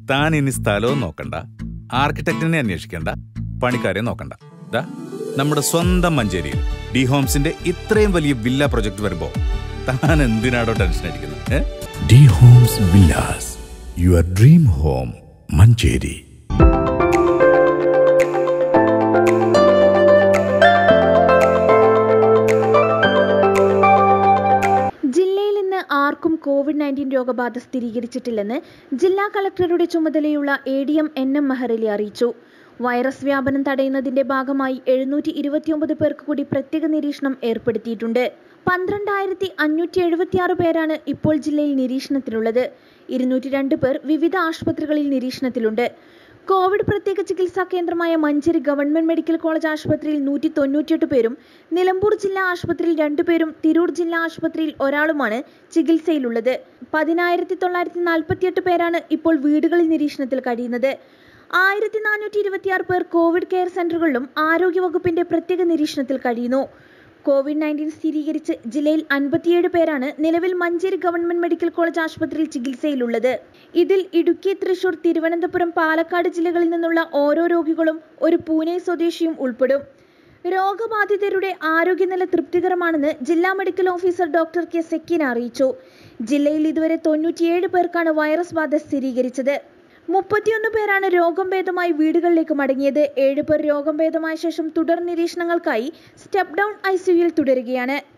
താൻ ഇനി സ്ഥലവും നോക്കണ്ട ആർക്കിടെക്റ്റിനെ അന്വേഷിക്കണ്ട പണിക്കാരെ നോക്കണ്ട ദാ നമ്മുടെ സ്വന്തം മഞ്ചേരിയിൽ ഡി ഹോംസിന്റെ ഇത്രയും വലിയ വില്ല പ്രൊജക്ട് വരുമ്പോ താൻ എന്തിനാടോ ടെൻഷൻ അടിക്കുന്നത് ഏ? D homes villas your dream home Manjeri ജില്ലയിൽ ഇന്ന് ആർക്കും കോവിഡ് നയൻറ്റീൻ രോഗബാധ സ്ഥിരീകരിച്ചിട്ടില്ലെന്ന് ജില്ലാ കളക്ടറുടെ ചുമതലയുള്ള A D M N M Meharali അറിയിച്ചു വൈറസ് വ്യാപനം തടയുന്നതിന്റെ ഭാഗമായി എഴുന്നൂറ്റി ഇരുപത്തിയൊമ്പത് പേർക്ക് കൂടി പ്രത്യേക നിരീക്ഷണം ഏർപ്പെടുത്തിയിട്ടുണ്ട് പന്ത്രണ്ടായിരത്തി അഞ്ഞൂറ്റി എഴുപത്തിയാറ് പേരാണ് ഇപ്പോൾ ജില്ലയിൽ നിരീക്ഷണത്തിലുള്ളത് ഇരുന്നൂറ്റി രണ്ട് പേർ വിവിധ ആശുപത്രികളിൽ നിരീക്ഷണത്തിലുണ്ട് കോവിഡ് പ്രത്യേക ചികിത്സാ കേന്ദ്രമായ മഞ്ചേരി ഗവൺമെന്റ് മെഡിക്കൽ കോളേജ് ആശുപത്രിയിൽ നൂറ്റി തൊണ്ണൂറ്റിയെട്ട് പേരും നിലമ്പൂർ ജില്ലാ ആശുപത്രിയിൽ രണ്ടുപേരും തിരൂർ ജില്ലാ ആശുപത്രിയിൽ ഒരാളുമാണ് ചികിത്സയിലുള്ളത് പതിനായിരത്തി തൊള്ളായിരത്തി നാൽപ്പത്തിയെട്ട് പേരാണ് ഇപ്പോൾ വീടുകളിൽ നിരീക്ഷണത്തിൽ കഴിയുന്നത് ആയിരത്തി നാനൂറ്റി ഇരുപത്തിയാറ് പേർ കോവിഡ് കെയർ സെന്ററുകളിലും ആരോഗ്യവകുപ്പിന്റെ പ്രത്യേക നിരീക്ഷണത്തിൽ കഴിയുന്നു കോവിഡ് നയൻറ്റീൻ സ്ഥിരീകരിച്ച് ജില്ലയിൽ അൻപത്തിയേഴ് പേരാണ് നിലവിൽ മഞ്ചേരി ഗവൺമെന്റ് മെഡിക്കൽ കോളേജ് ആശുപത്രിയിൽ ചികിത്സയിലുള്ളത് ഇതിൽ ഇടുക്കി തൃശൂർ തിരുവനന്തപുരം പാലക്കാട് ജില്ലകളിൽ നിന്നുള്ള ഓരോ രോഗികളും ഒരു പൂനെ സ്വദേശിയും ഉൾപ്പെടും രോഗബാധിതരുടെ ആരോഗ്യനില തൃപ്തികരമാണെന്ന് ജില്ലാ medical officer doctor K Sekeen അറിയിച്ചു ജില്ലയിൽ ഇതുവരെ തൊണ്ണൂറ്റിയേഴ് പേർക്കാണ് വൈറസ് ബാധ സ്ഥിരീകരിച്ചത് മുപ്പത്തിയൊന്ന് പേരാണ് രോഗം ഭേദമായി വീടുകളിലേക്ക് മടങ്ങിയത് ഏഴ് പേർ രോഗം ഭേദമായ ശേഷം തുടർ നിരീക്ഷണങ്ങൾക്കായി സ്റ്റെപ്പ് ഡൗൺ ഐ തുടരുകയാണ്